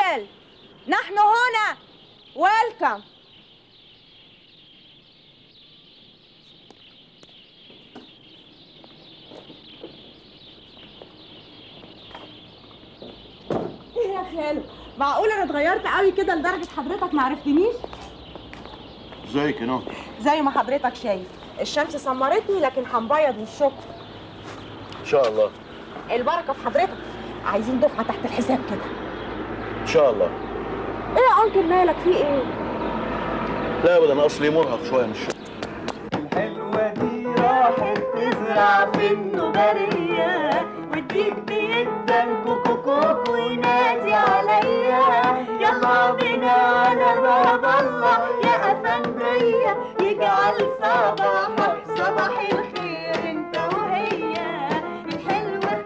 الرجال نحن هنا ويلكم ايه يا خالو معقول انا اتغيرت قوي كده لدرجه حضرتك ما عرفتنيش ازيك يا نهى زي ما حضرتك شايف الشمس سمرتني لكن هنبيض والشكر ان شاء الله البركه في حضرتك عايزين دفعه تحت الحساب كده ان شاء الله ايه يا انكل مالك في ايه لا ابدا انا اصلي مرهق شويه من الشغل الحلوة دي راحت تزرع في النبرية وتجيب بيدك كوكو كوكو ينادي عليا يلا بينا على باب الله يا أفندية يجعل صباحك صباح الخير انت وهي الحلوة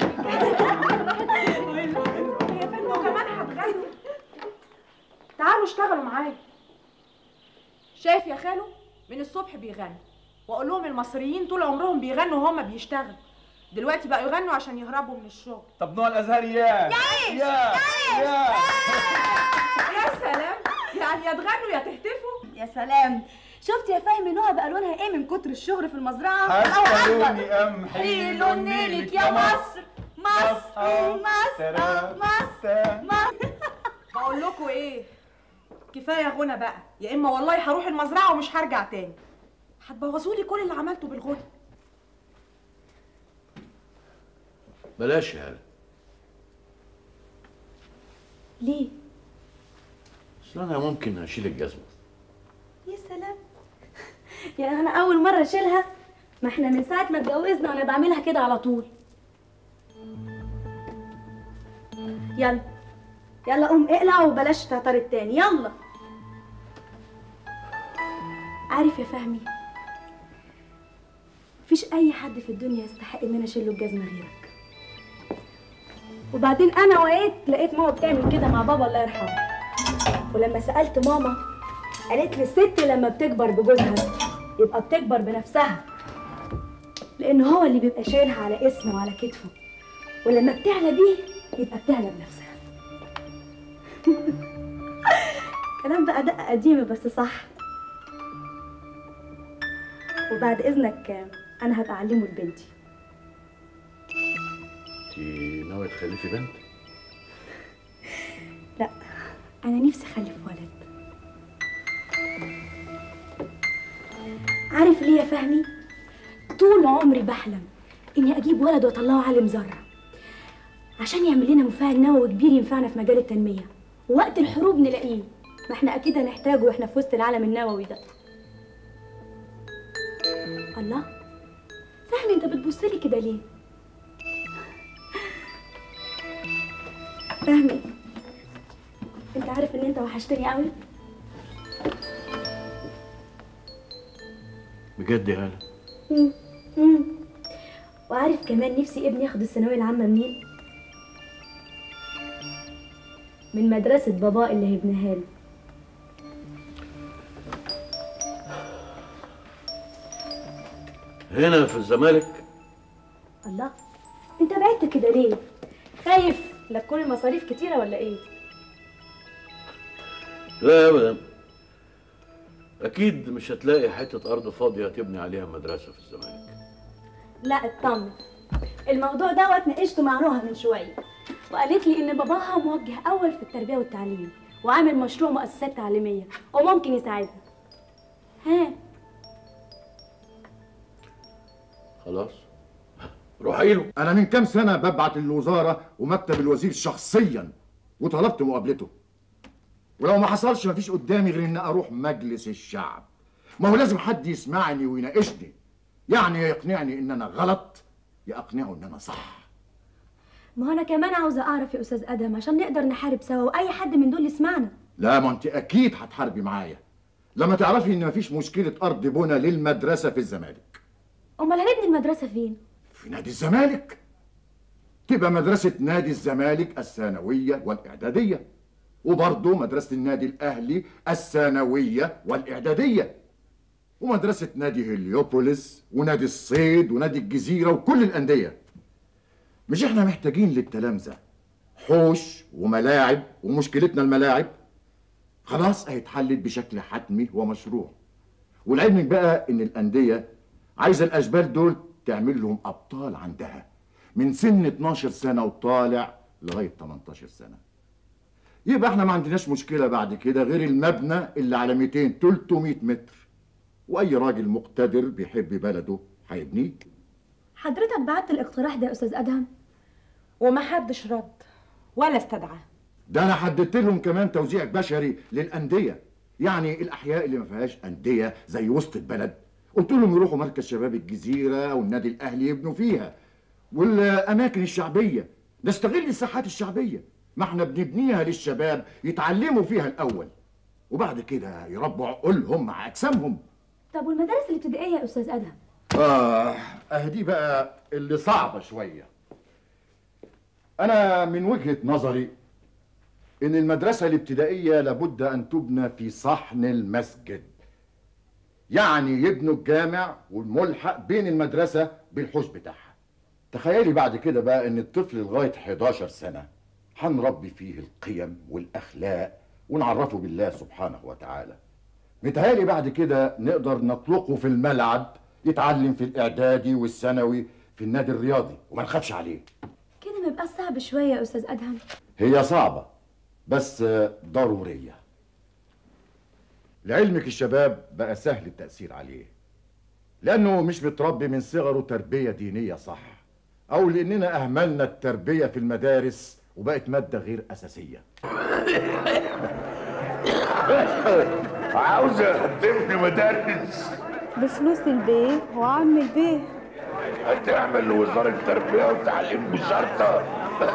هي فيلم كمان هتغني تعالوا اشتغلوا معايا شايف يا خالو من الصبح بيغنوا واقول لهم المصريين طول عمرهم بيغنوا وهم بيشتغلوا دلوقتي بقوا يغنوا عشان يهربوا من الشغل طب نوع الأزهريات يا يا يا يا سلام يعني يا تغنوا يا تهتفوا يا سلام شفت يا فهمي نهى بقى لونها ايه من كتر الشغل في المزرعه حلوني أم حلو نيلك يا مصر مصر مصر مصر مصر بقول لكم ايه كفايه غنى بقى يا اما والله هروح المزرعه ومش هرجع تاني هتبوظوا لي كل اللي عملته بالغنى بلاش يا هلا ليه اصل انا ممكن اشيل الجزمه يا سلام يعني انا اول مره اشيلها ما احنا من ساعه ما اتجوزنا وانا بعملها كده على طول يلا يلا قوم اقلع وبلاش تعترض تاني يلا عارف يا فهمي مفيش اي حد في الدنيا يستحق ان انا اشيل له الجزمه غيرك وبعدين انا وقيت لقيت ماما بتعمل كده مع بابا الله يرحمه ولما سالت ماما قالت لي الست لما بتكبر بجوزها يبقى بتكبر بنفسها لان هو اللي بيبقى شايلها على اسمه وعلى كتفه ولما بتعلى بيه يبقى بتعلى بنفسها الكلام ده اداء قديم بس صح وبعد اذنك انا هبقى اعلمه لبنتي انت ناويه تخلفي بنت لا انا نفسي اخلف ولد عارف ليه يا فهمي طول عمري بحلم اني اجيب ولد واطلعه عالم ذره عشان يعمل لنا مفاعل نووي كبير ينفعنا في مجال التنميه ووقت الحروب نلاقيه ما احنا اكيد هنحتاجه واحنا في وسط العالم النووي ده الله فهمي انت بتبصلي كده ليه فهمي انت عارف ان انت وحشتني قوي بجد يا هلا مم. مم. وعارف كمان نفسي ابني ياخد الثانويه العامه منين من مدرسه بابا اللي هيبنيها له هنا في الزمالك الله انت بعدت كده ليه خايف لا تكون المصاريف كتيره ولا ايه لا ابدا اكيد مش هتلاقي حته ارض فاضيه تبني عليها مدرسه في الزمالك لا اطمن الموضوع دوت ناقشته مع نهى من شويه وقالت لي ان باباها موجه اول في التربيه والتعليم وعامل مشروع مؤسسات تعليميه وممكن يساعدها ها خلاص روحي له انا من كام سنه ببعت الوزاره ومكتب الوزير شخصيا وطلبت مقابلته ولو ما حصلش مفيش قدامي غير ان اروح مجلس الشعب ما هو لازم حد يسمعني ويناقشني يعني يا يقنعني ان انا غلط يا اقنعه ان انا صح ما هو انا كمان عاوزه اعرف يا استاذ ادهم عشان نقدر نحارب سوا واي حد من دول يسمعنا لا ما انت اكيد هتحاربي معايا لما تعرفي ان مفيش مشكله ارض بنى للمدرسه في الزمالك امال هنبني المدرسه فين في نادي الزمالك تبقى مدرسة نادي الزمالك الثانوية والإعدادية وبرضه مدرسة النادي الأهلي الثانوية والإعدادية ومدرسة نادي هليوبوليس ونادي الصيد ونادي الجزيرة وكل الأندية مش احنا محتاجين للتلامذة حوش وملاعب ومشكلتنا الملاعب خلاص اهي اتحلت بشكل حتمي ومشروع ولعلمك بقى ان الانديه عايزه الاشبال دول تعمل لهم ابطال عندها من سن 12 سنه وطالع لغايه 18 سنه يبقى احنا ما عندناش مشكله بعد كده غير المبنى اللي على 200 300 متر واي راجل مقتدر بيحب بلده هيبنيه حضرتك بعت الاقتراح ده يا استاذ ادهم ومحدش رد ولا استدعاه ده انا حددت لهم كمان توزيع بشري للانديه يعني الاحياء اللي ما فيهاش انديه زي وسط البلد قلت لهم يروحوا مركز شباب الجزيره او النادي الاهلي يبنوا فيها والاماكن الشعبيه نستغل الساحات الشعبيه ما احنا بنبنيها للشباب يتعلموا فيها الاول وبعد كده يربوا عقولهم مع اجسامهم طب والمدارس الابتدائيه يا استاذ ادهم آه أهدي بقى اللي صعبة شوية أنا من وجهة نظري إن المدرسة الابتدائية لابد أن تبنى في صحن المسجد يعني يبنوا الجامع والملحق بين المدرسة بالحوش بتاعها تخيلي بعد كده بقى إن الطفل لغاية 11 سنة هنربي فيه القيم والأخلاق ونعرفه بالله سبحانه وتعالى متهيألي بعد كده نقدر نطلقه في الملعب يتعلم في الإعدادي والثانوي في النادي الرياضي وما نخافش عليه كده ما يبقاش صعب شويه يا استاذ ادهم هي صعبة بس ضرورية لعلمك الشباب بقى سهل التأثير عليه لأنه مش متربي من صغره تربية دينية صح أو لأننا أهملنا التربية في المدارس وبقت مادة غير أساسية عاوزة تبني مدارس بفلوس البيه وعم البيه هتعمل وزارة التربية والتعليم بشرطة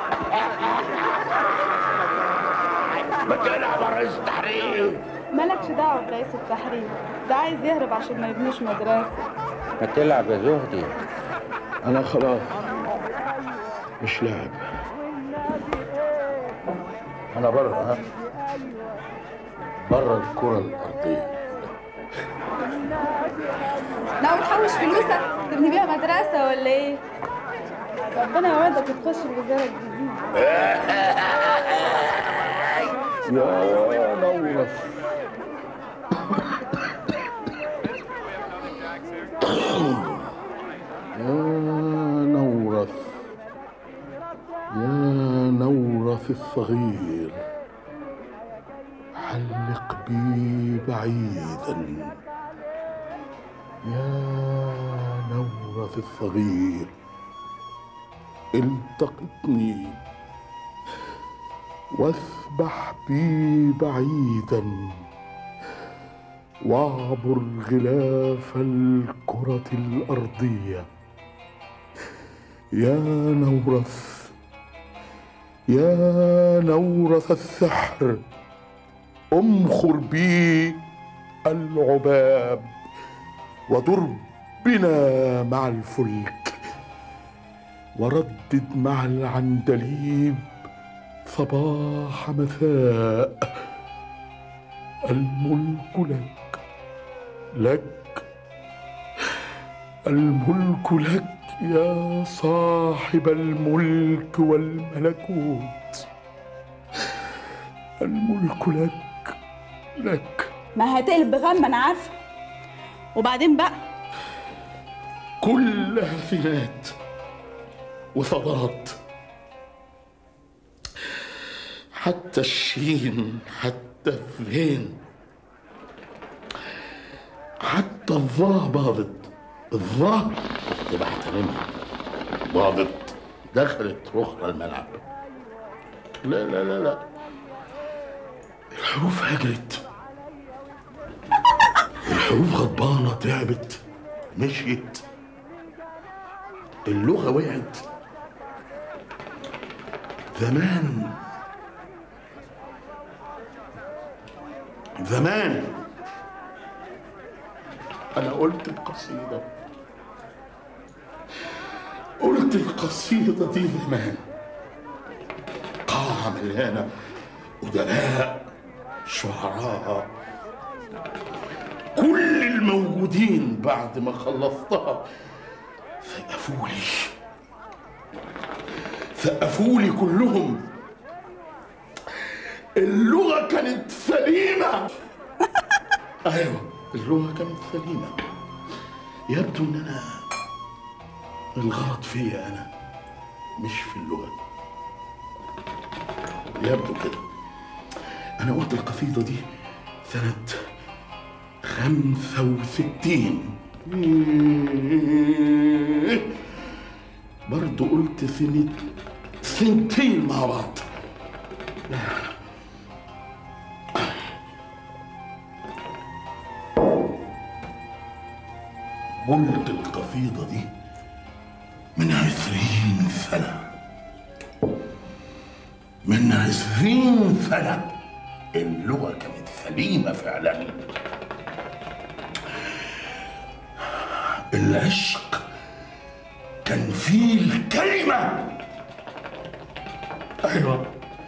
ما تلعب على رئيس التحرير مالكش دعوة برئيس التحرير ده عايز يهرب عشان ما يبنيش مدرسة ما تلعب يا زهدي أنا خلاص مش لاعب أنا بره ها بره الكرة الأرضية ناوي تحوش فلوسك تبني بيها مدرسة ولا ايه؟ ربنا يوعدك تخش الوزارة الجديدة يا نورف يا نورث يا نورث الصغير حلق بي بعيدا يا نورث الصغير التقطني واسبح بي بعيدا واعبر غلاف الكرة الأرضية يا نورث يا نورث السحر امخر بي العباب وضر بنا مع الفلك وردد مع العندليب صباح مساء الملك لك لك الملك لك يا صاحب الملك والملكوت الملك لك لك ما هتقلب بغم انا عارفة وبعدين بقى كلها فنات وثرات حتى الشين حتى الذين حتى الظا باضت الظا كنت بحترمها باضت دخلت اخرى الملعب لا لا لا لا الحروف هجرت الحروف غضبانة تعبت مشيت اللغة وقعت زمان زمان أنا قلت القصيدة قلت القصيدة دي زمان قاعة مليانة أدباء شعراء كل الموجودين بعد ما خلصتها سقفوا لي سقفوا لي كلهم اللغة كانت سليمة أيوة اللغة كانت سليمة يبدو إن أنا الغلط فيا أنا مش في اللغة يبدو كده أنا قلت القصيدة دي سنة خمسة وستين برضو قلت سنة سنتين مع بعض قلت القصيدة دي من عشرين سنة من عشرين سنة اللغة كانت سليمة فعلا العشق كان فيه الكلمة أيوة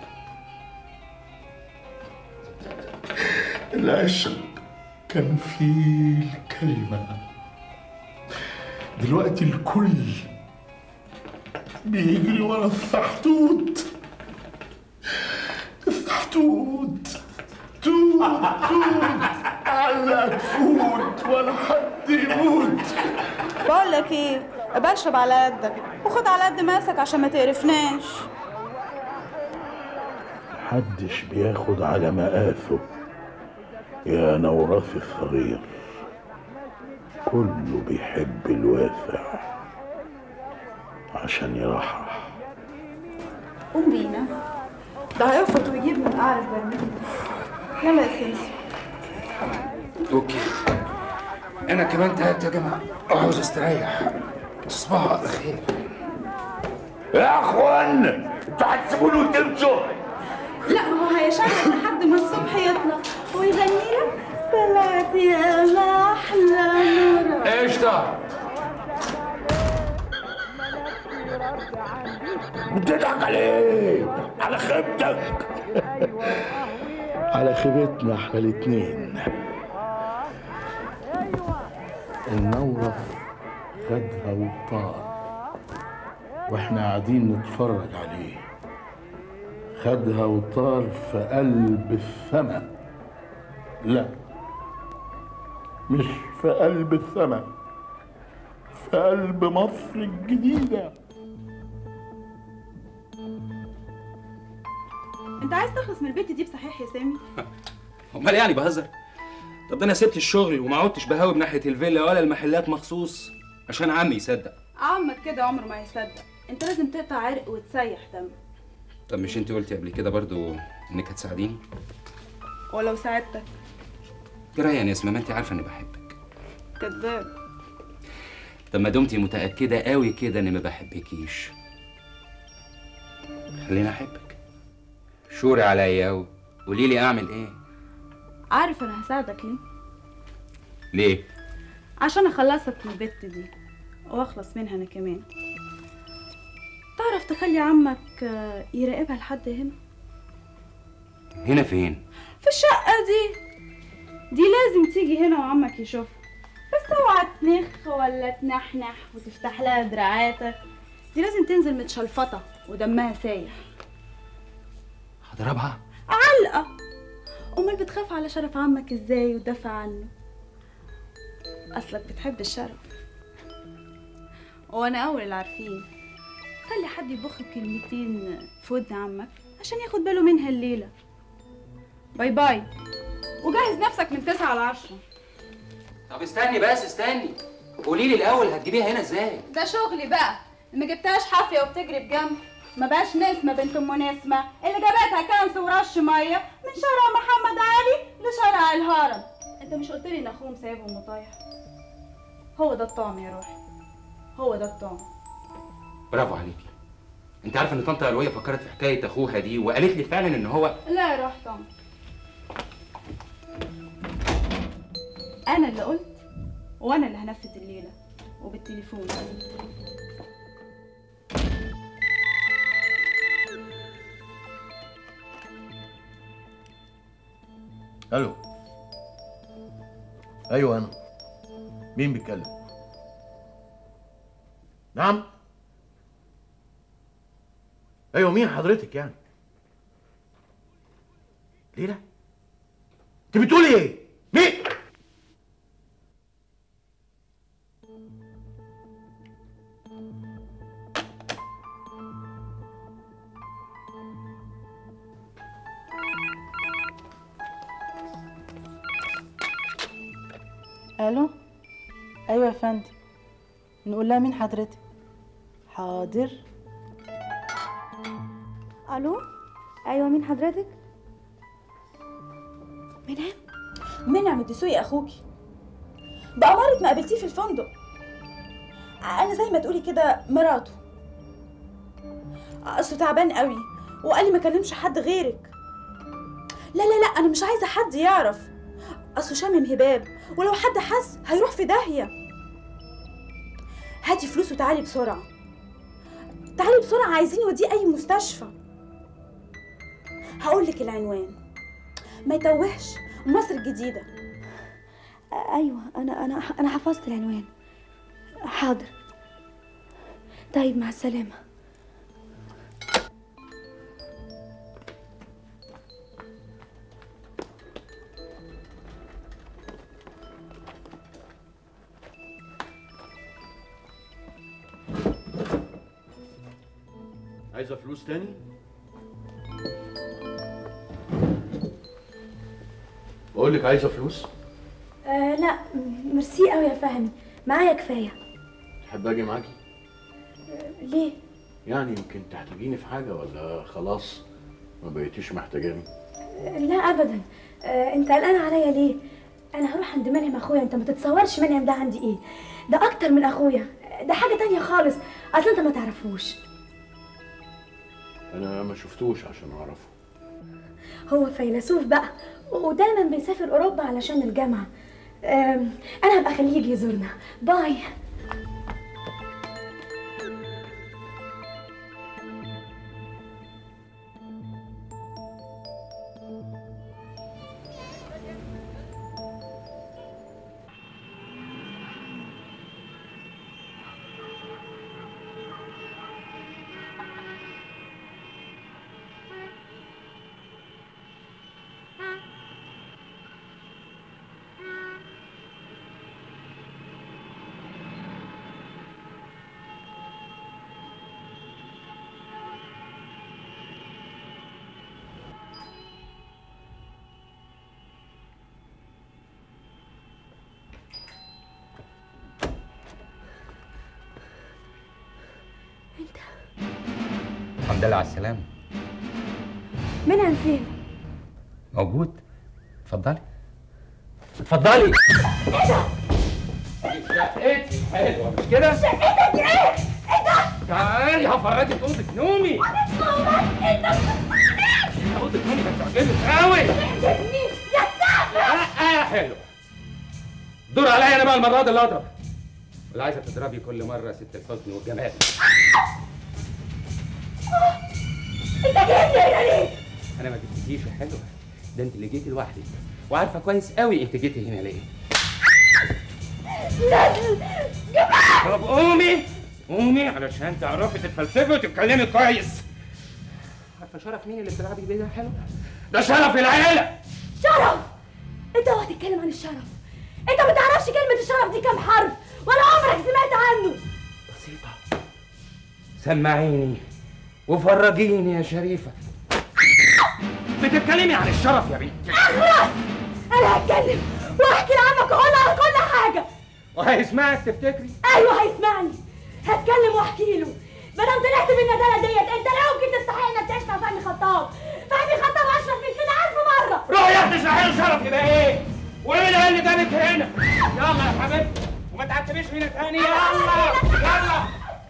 العشق كان فيه الكلمة دلوقتي الكل بيجري ورا السحتوت السحتوت توت توت على تفوت ولا حد يموت بقول لك ايه ابقى اشرب على قدك وخد على قد ماسك عشان ما تقرفناش محدش بياخد على مقاسه يا نوراث الصغير كله بيحب الواسع عشان يرحرح قوم بينا ده هيفرط ويجيب من اعرف برميل يلا يا سيسي اوكي انا كمان تعبت يا جماعه عاوز استريح تصبحوا على خير يا اخوان انتوا هتسيبوني وتمشوا لا ما هو هيشغل لحد ما الصبح يطلع ويغني لك طلعت يا ما احلى نور قشطه بتضحك على ايه؟ على خيبتك على خيبتنا احنا الاتنين النورف خدها وطار واحنا قاعدين نتفرج عليه خدها وطار في قلب السما لا مش في قلب السما في قلب مصر الجديده انت عايز تخلص من البيت دي بصحيح يا سامي امال يعني بهزر طب ده انا سبت الشغل وما عدتش بهاوي بناحيه الفيلا ولا المحلات مخصوص عشان عمي يصدق عمك كده عمره ما هيصدق انت لازم تقطع عرق وتسيح دم طب مش انت قلتي قبل كده برضو انك هتساعديني ولو ساعدتك جرايه يا نسمه ما انت عارفه اني بحبك كذاب طب ما دمتي متاكده قوي كده اني ما بحبكيش خليني احبك شوري عليا قوي قولي لي اعمل ايه عارف انا هساعدك ليه ليه عشان اخلصك من البت دي واخلص منها انا كمان تعرف تخلي عمك آه، يراقبها لحد هنا هنا فين في الشقة دي دي لازم تيجي هنا وعمك يشوفها بس اوعى تنخ ولا تنحنح وتفتح لها دراعاتك دي لازم تنزل متشلفطة ودمها سايح هضربها علقة امال بتخاف على شرف عمك ازاي وتدافع عنه اصلك بتحب الشرف وانا اول اللي عارفين خلي حد يبخ بكلمتين في ودن عمك عشان ياخد باله منها الليله باي باي وجهز نفسك من تسعة لعشرة طب استني بس استني قولي لي الاول هتجيبيها هنا ازاي ده شغلي بقى ما جبتهاش حافية وبتجري بجنب ما بقاش نسمة بنت ام نسمة اللي جابتها كنس ورش مية من شارع محمد علي لشارع الهرم انت مش قلت لي ان اخوهم سايبهم وطايح هو ده الطعم يا روحي هو ده الطعم برافو عليكي انت عارفه ان طنط الويه فكرت في حكايه اخوها دي وقالت لي فعلا ان هو لا يا روح طعم انا اللي قلت وانا اللي هنفذ الليله وبالتليفون الو ايوه انا مين بيتكلم نعم ايوه مين حضرتك يعني ليلى انت بتقولي ايه مين الو ايوه يا فندم نقول لها مين حضرتك حاضر الو ايوه مين حضرتك منعم منعم الدسوقي اخوكي بأمارة ما قابلتيه في الفندق انا زي ما تقولي كده مراته اصله تعبان قوي وقال لي ما كلمش حد غيرك لا لا لا انا مش عايزه حد يعرف اصله شامم هباب ولو حد حس هيروح في داهيه هاتي فلوس وتعالي بسرعه تعالي بسرعه عايزين نوديه اي مستشفى هقول لك العنوان ما يتوهش مصر الجديده ايوه انا انا انا حفظت العنوان حاضر طيب مع السلامه عايزه فلوس تاني بقول لك عايزه فلوس آه لا م- ميرسي قوي يا فهمي معايا كفايه تحب اجي معاكي آه ليه يعني يمكن تحتاجيني في حاجه ولا خلاص ما بقيتيش محتاجاني آه لا ابدا آه انت قلقان عليا ليه انا هروح عند منعم اخويا انت ما تتصورش منعم ده عندي ايه ده اكتر من اخويا ده حاجه تانية خالص اصل انت ما تعرفوش انا ما شفتوش عشان اعرفه هو فيلسوف بقى ودايما بيسافر اوروبا علشان الجامعه آم، انا هبقى اخليه يجي يزورنا باي الحمد لله على السلامة منعم فين موجود اتفضلي اتفضلي شقتي حلوة مش كده؟ شقتك ايه؟ ايه ده؟ تعالي هفرجك اوضة نومي انت اوضة نومي هتعجبك قوي يا سافر لا يا حلو دور عليا انا بقى المرة دي اللي اضرب ولا عايزة تضربي كل مرة ست الحسن والجمال انت جايبني هنا ليه؟ انا ما جبتكيش يا حلوة ده انت اللي جيتي لوحدك وعارفة كويس قوي انت جيتي هنا ليه طب قومي قومي علشان تعرفي تتفلسفي وتتكلمي كويس عارفة شرف مين اللي بتلعبي بيه ده يا حلو؟ ده شرف العيلة شرف انت اوعى تتكلم عن الشرف انت ما تعرفش كلمه الشرف دي كام حرف ولا عمرك سمعت عنه بسيطة سمعيني وفرجيني يا شريفة بتتكلمي عن الشرف يا بنتي اخلص انا هتكلم واحكي لعمك واقول له على كل حاجه وهيسمعك تفتكري ايوه هيسمعني هتكلم واحكي له ما دام طلعت بالندالة ديت انت لا يمكن تستحق انك تعيش مع فهمي خطاب فهمي خطاب اشرف من كده الف مره روحي يا اختي اشرحي له شرف يبقى ايه وايه ده اللي جابك هنا يلا يا حبيبتي وما تعتبيش هنا تاني يلا يلا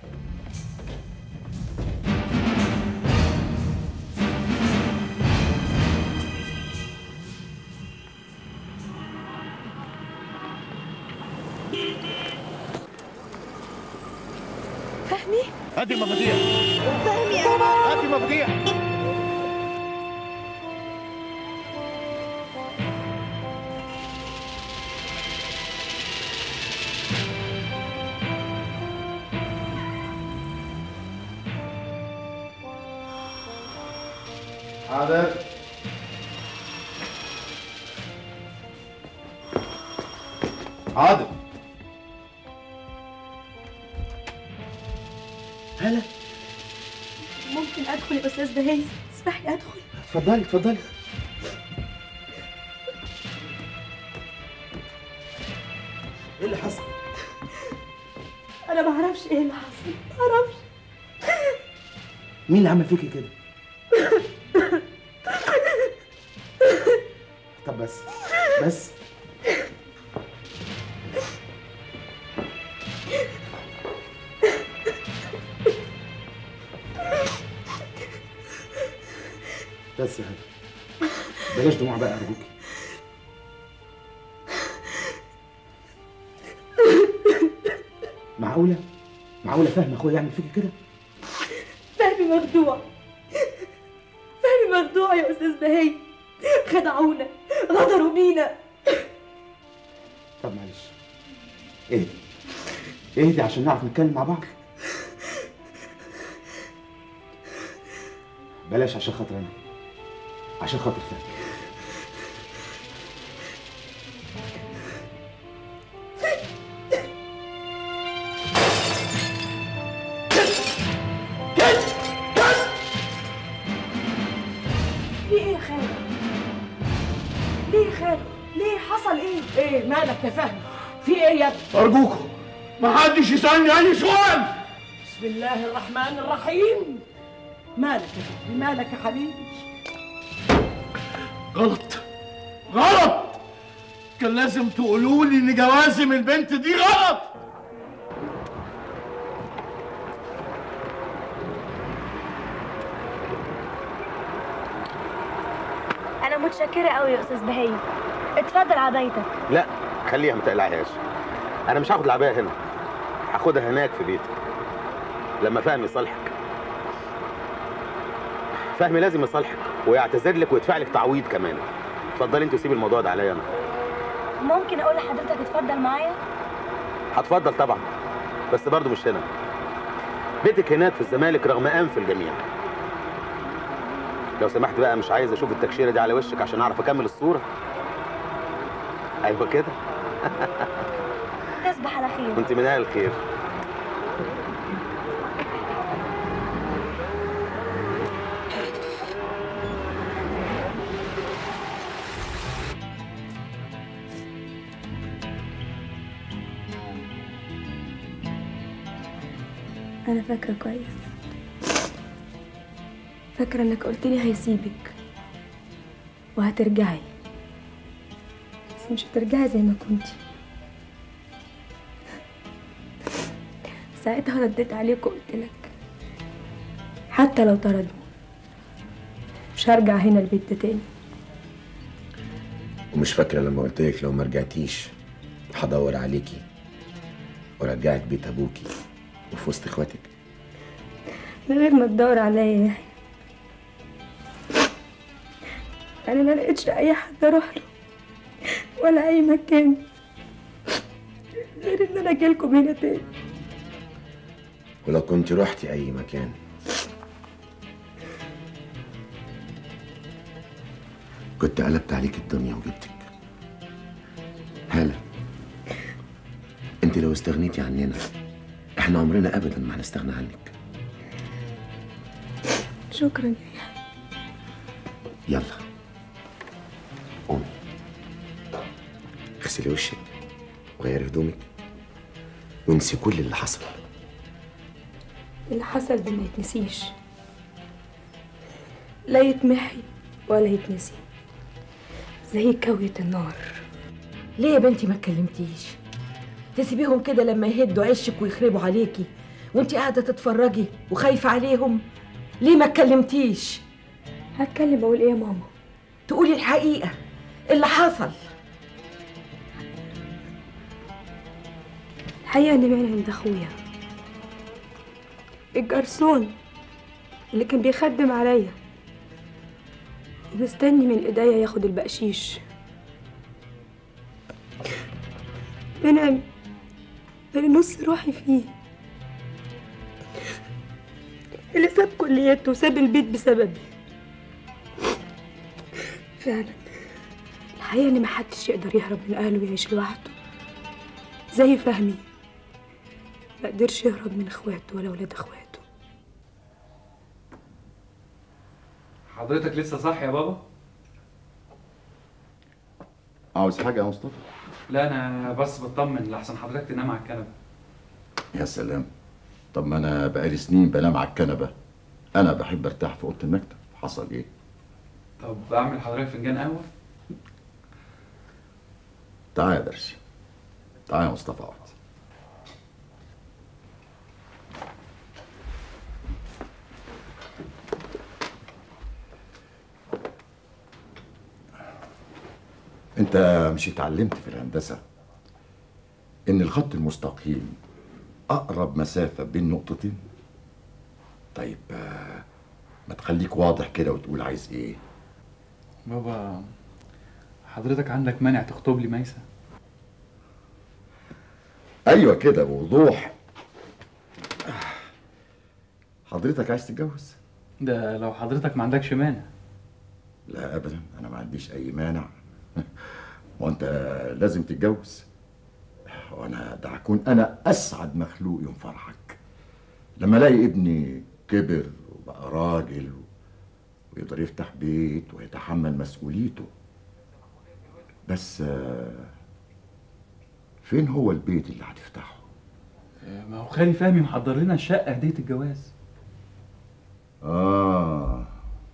فهمي هاتي المفاتيح فهمي هاتي المفاتيح حاضر حاضر هلا ممكن ادخل يا استاذ بهي اسمح لي ادخل اتفضلي اتفضلي ايه اللي حصل؟ انا ما اعرفش ايه اللي حصل ما اعرفش مين اللي عمل فيكي كده؟ طب بس بس بس يا هلا بلاش دموع بقى ارجوكي معقولة؟ معقولة فاهم اخويا يعمل فيكي كده؟ فهمي مخدوع فهمي مخدوع يا استاذ بهي خدعونا غدروا بينا طب معلش اهدي اهدي عشان نعرف نتكلم مع بعض بلاش عشان خاطر انا عشان خاطر فهمي في ايه يا خالد؟ ليه يا خالد؟ ليه حصل ايه؟ ايه مالك يا فهمي؟ في ايه يا ابني؟ أرجوكم ما حدش يسألني أي سؤال بسم الله الرحمن الرحيم مالك يا فهمي؟ مالك يا حبيبي؟ غلط غلط كان لازم تقولوا لي إن جوازم البنت دي غلط انا متشكره قوي يا استاذ بهي اتفضل عبايتك لا خليها ما تقلعهاش انا مش هاخد العبايه هنا هاخدها هناك في بيتي لما فهمي يصالحك فهمي لازم يصالحك ويعتذر لك ويدفع لك تعويض كمان اتفضلي انت وسيبي الموضوع ده عليا انا ممكن اقول لحضرتك اتفضل معايا هتفضل طبعا بس برضه مش هنا بيتك هناك في الزمالك رغم انف الجميع لو سمحت بقى مش عايز اشوف التكشيره دي على وشك عشان اعرف اكمل الصوره ايوه كده تصبح على خير كنت من اهل الخير انا فاكره كويس فاكره انك قلت لي هيسيبك وهترجعي بس مش هترجعي زي ما كنتي ساعتها رديت عليك وقلت لك حتى لو طردني مش هرجع هنا البيت ده تاني ومش فاكرة لما قلت لك لو ما رجعتيش هدور عليكي وارجعك بيت ابوكي وفي وسط اخواتك من غير ما تدور عليا يا يحيى انا ما لقيتش اي حد اروح له ولا اي مكان غير ان انا اجيلكم هنا تاني ولو كنت رحتي اي مكان كنت قلبت عليك الدنيا وجبتك هالة انت لو استغنيتي عننا احنا عمرنا ابدا ما هنستغنى عنك شكرا يا يحيى يلا قومي اغسلي وشك وغيري هدومك وانسي كل اللي حصل اللي حصل ده ما يتنسيش لا يتمحي ولا يتنسي زي كوية النار ليه يا بنتي ما اتكلمتيش تسيبيهم كده لما يهدوا عشك ويخربوا عليكي وانتي قاعده تتفرجي وخايفه عليهم ليه ما اتكلمتيش هتكلم اقول ايه يا ماما تقولي الحقيقه اللي حصل الحقيقة اني من عند اخويا الجرسون اللي كان بيخدم عليا ومستني من ايديا ياخد البقشيش منعم اللي نص روحي فيه اللي ساب كليته وساب البيت بسببي فعلا الحقيقة ان محدش يقدر يهرب من اهله ويعيش لوحده ازاي فهمي ما قدرش يهرب من اخواته ولا ولاد اخواته حضرتك لسه صح يا بابا؟ عاوز حاجه يا مصطفى لا انا بس بطمن لحسن حضرتك تنام على الكنبه يا سلام طب ما انا بقالي سنين بنام على الكنبه انا بحب ارتاح في اوضه المكتب حصل ايه طب اعمل لحضرتك فنجان قهوه تعال يا درسي تعال يا مصطفى اقعد انت مش اتعلمت في الهندسه ان الخط المستقيم اقرب مسافه بين نقطتين طيب آه، ما تخليك واضح كده وتقول عايز ايه بابا حضرتك عندك مانع تخطب لي ميسة ايوه كده بوضوح حضرتك عايز تتجوز ده لو حضرتك ما عندكش مانع لا ابدا انا ما عنديش اي مانع وانت لازم تتجوز وانا ده هكون انا اسعد مخلوق يوم فرحك لما الاقي ابني كبر وبقى راجل ويقدر يفتح بيت ويتحمل مسؤوليته بس آه، فين هو البيت اللي هتفتحه ما هو خالي فهمي محضر لنا الشقه هديه الجواز اه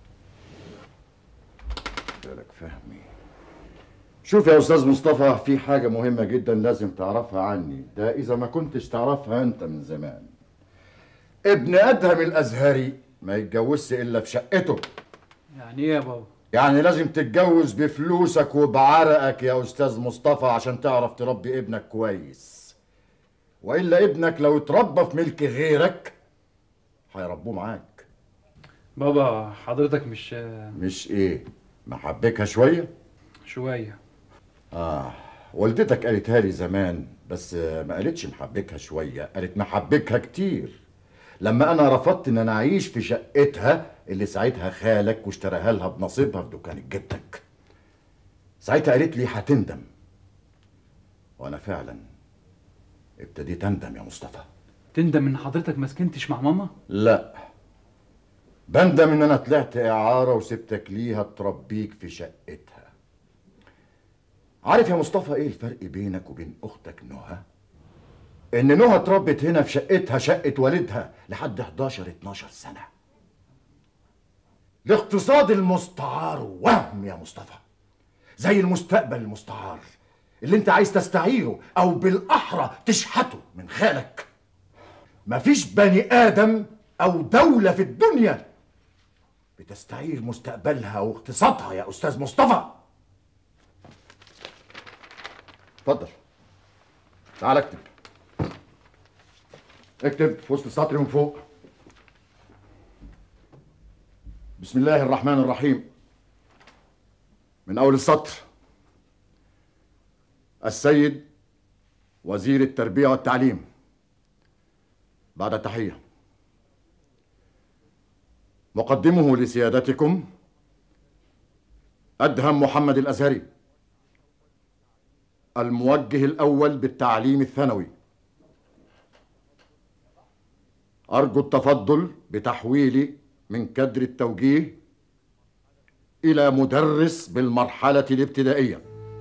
بالك فهمي شوف يا استاذ مصطفى في حاجه مهمه جدا لازم تعرفها عني ده اذا ما كنتش تعرفها انت من زمان ابن ادهم الازهري ما يتجوزش الا في شقته يعني ايه يا بابا يعني لازم تتجوز بفلوسك وبعرقك يا استاذ مصطفى عشان تعرف تربي ابنك كويس والا ابنك لو اتربى في ملك غيرك هيربوه معاك بابا حضرتك مش مش ايه محبكها شويه شويه اه والدتك قالتها لي زمان بس آه، ما قالتش محبكها شويه قالت محبكها كتير لما انا رفضت ان انا اعيش في شقتها اللي ساعتها خالك واشتراها لها بنصيبها في دكان جدك ساعتها قالت لي هتندم وانا فعلا ابتديت اندم يا مصطفى تندم ان حضرتك ما سكنتش مع ماما لا بندم ان انا طلعت اعاره وسبتك ليها تربيك في شقتها عارف يا مصطفى ايه الفرق بينك وبين اختك نهى ان نهى اتربت هنا في شقتها شقه والدها لحد 11 12 سنه الاقتصاد المستعار وهم يا مصطفى زي المستقبل المستعار اللي انت عايز تستعيره او بالاحرى تشحته من خالك مفيش بني ادم او دوله في الدنيا بتستعير مستقبلها واقتصادها يا استاذ مصطفى اتفضل تعال اكتب اكتب في وسط السطر من فوق بسم الله الرحمن الرحيم من اول السطر السيد وزير التربيه والتعليم بعد التحيه مقدمه لسيادتكم ادهم محمد الازهري الموجه الاول بالتعليم الثانوي ارجو التفضل بتحويلي من كدر التوجيه الى مدرس بالمرحله الابتدائيه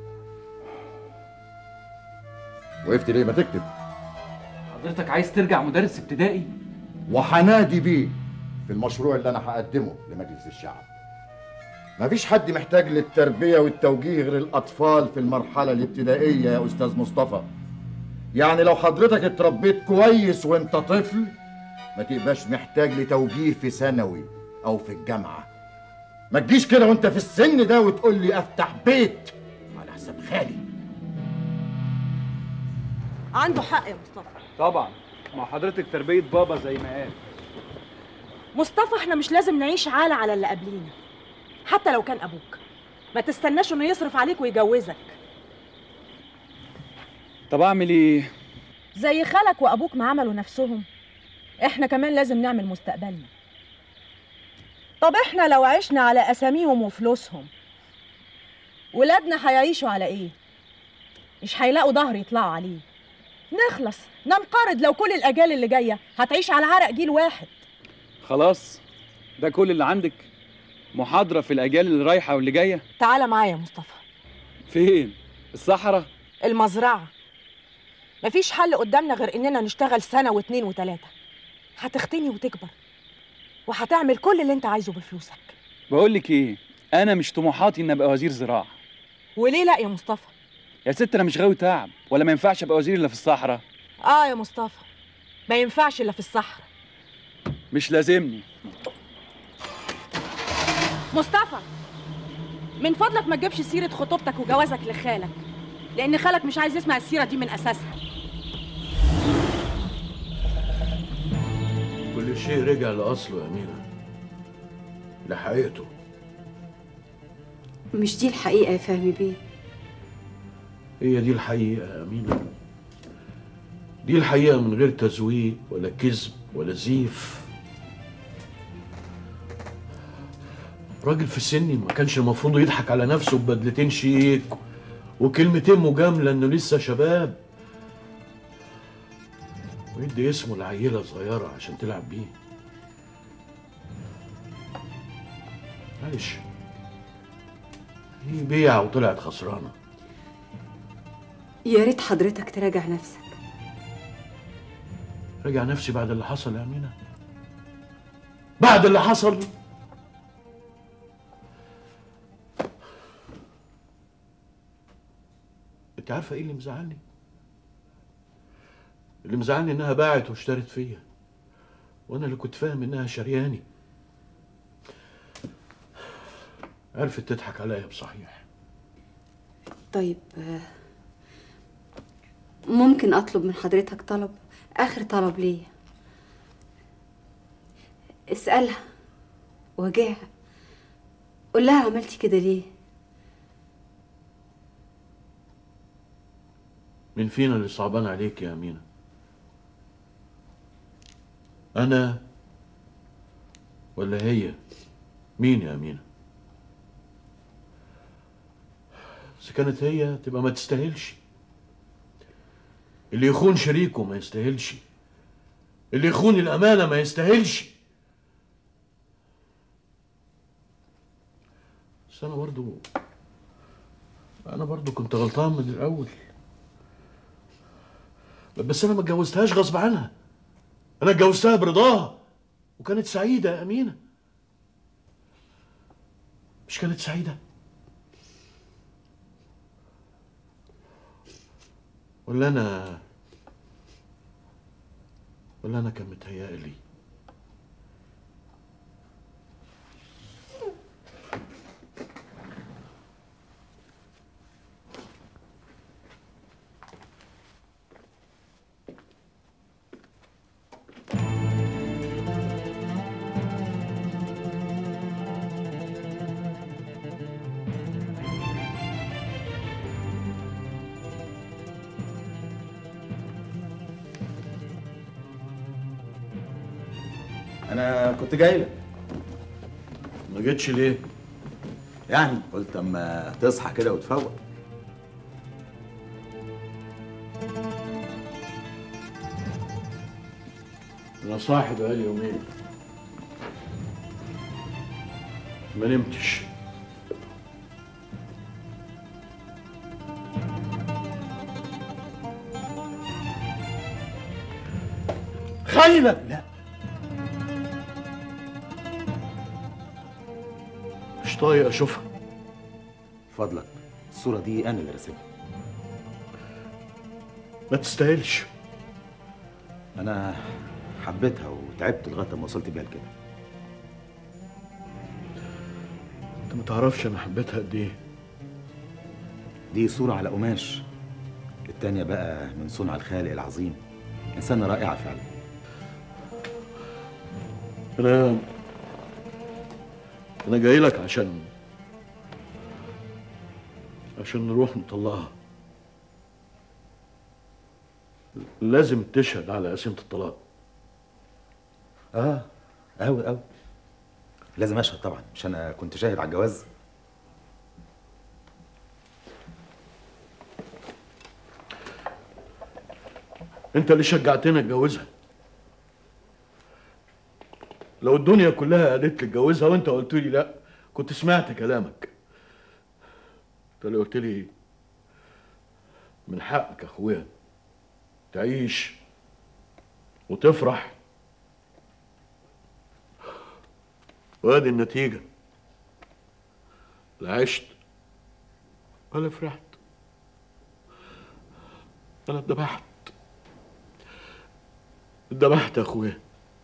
وقفت ليه ما تكتب حضرتك عايز ترجع مدرس ابتدائي وحنادي بيه في المشروع اللي انا هقدمه لمجلس الشعب مفيش حد محتاج للتربية والتوجيه غير الأطفال في المرحلة الابتدائية يا أستاذ مصطفى يعني لو حضرتك اتربيت كويس وانت طفل ما تبقاش محتاج لتوجيه في ثانوي أو في الجامعة ما تجيش كده وانت في السن ده وتقول لي أفتح بيت على حساب خالي عنده حق يا مصطفى طبعا ما حضرتك تربيه بابا زي ما قال مصطفى احنا مش لازم نعيش عالة على اللي قبلينا حتى لو كان ابوك ما تستناش انه يصرف عليك ويجوزك طب اعمل ايه زي خالك وابوك ما عملوا نفسهم احنا كمان لازم نعمل مستقبلنا طب احنا لو عشنا على اساميهم وفلوسهم ولادنا هيعيشوا على ايه مش هيلاقوا ظهر يطلعوا عليه نخلص ننقرض لو كل الاجيال اللي جايه هتعيش على عرق جيل واحد خلاص ده كل اللي عندك محاضرة في الأجيال اللي رايحة واللي جاية تعالى معايا يا مصطفى فين؟ الصحراء؟ المزرعه مفيش حل قدامنا غير اننا نشتغل سنه واتنين وتلاته هتختني وتكبر وهتعمل كل اللي انت عايزه بفلوسك بقول لك إيه أنا مش طموحاتي إن أبقى وزير زراعة وليه لا يا مصطفى يا ست أنا مش غاوي تعب ولا ما ينفعش أبقى وزير إلا في الصحراء اه يا مصطفى ما ينفعش الا في الصحراء مش لازمني مصطفى من فضلك ما تجيبش سيره خطوبتك وجوازك لخالك لان خالك مش عايز يسمع السيره دي من اساسها كل شيء رجع لأصله يا أمينة لحقيقته مش دي الحقيقة يا فهمي بيه هي دي الحقيقة يا أمينة دي الحقيقة من غير تزويق ولا كذب ولا زيف راجل في سني ما كانش المفروض يضحك على نفسه ببدلتين شيك وكلمتين مجاملة انه لسه شباب ويدي اسمه لعيلة صغيرة عشان تلعب بيه معلش هي بيع وطلعت خسرانة يا ريت حضرتك تراجع نفسك رجع نفسي بعد اللي حصل يا أمينة بعد اللي حصل انت عارفة ايه اللي مزعلني؟ اللي مزعلني انها باعت واشترت فيا وانا اللي كنت فاهم انها شرياني عرفت تضحك عليا بصحيح طيب آه، ممكن أطلب من حضرتك طلب آخر طلب ليا اسألها واجهها قول لها عملتي كده ليه مين فينا اللي صعبان عليك يا أمينة؟ أنا ولا هي؟ مين يا أمينة؟ إذا كانت هي تبقى ما تستاهلش اللي يخون شريكه ما يستاهلش اللي يخون الأمانة ما يستاهلش بس أنا برضو أنا برضو كنت غلطان من الأول بس انا ما اتجوزتهاش غصب عنها انا اتجوزتها برضاها وكانت سعيده يا امينه مش كانت سعيده ولا انا ولا انا كان متهيألي انا كنت جاي لك ما جيتش ليه يعني قلت اما تصحى كده وتفوق انا صاحي بقالي يومين ما نمتش خاينة لا مش طايق اشوفها فضلك الصورة دي انا اللي راسمها ما تستاهلش انا حبيتها وتعبت لغايه ما وصلت بيها لكده انت ما تعرفش انا حبيتها قد ايه دي صورة على قماش التانية بقى من صنع الخالق العظيم إنسانة رائعة فعلا انا انا جاي لك عشان عشان نروح نطلعها لازم تشهد على قسيمة الطلاق اه أوي أوي لازم أشهد طبعا مش أنا كنت شاهد على الجواز انت اللي شجعتني اتجوزها لو الدنيا كلها قالت لي اتجوزها وانت قلت لي لا كنت سمعت كلامك انت اللي قلت لي من حقك يا اخويا تعيش وتفرح وادي النتيجة لا عشت ولا فرحت انا اتذبحت اتذبحت يا اخويا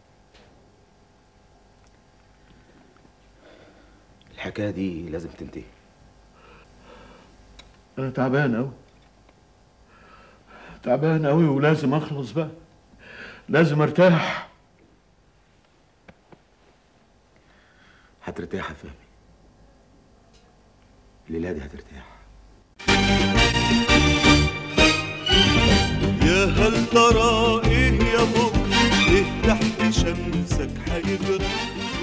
الحكايه دي لازم تنتهي انا تعبان قوي تعبان قوي ولازم اخلص بقى لازم ارتاح هترتاح يا فهمي الليله دي هترتاح يا هل ترى ايه يا بكره ايه تحت شمسك هيجرى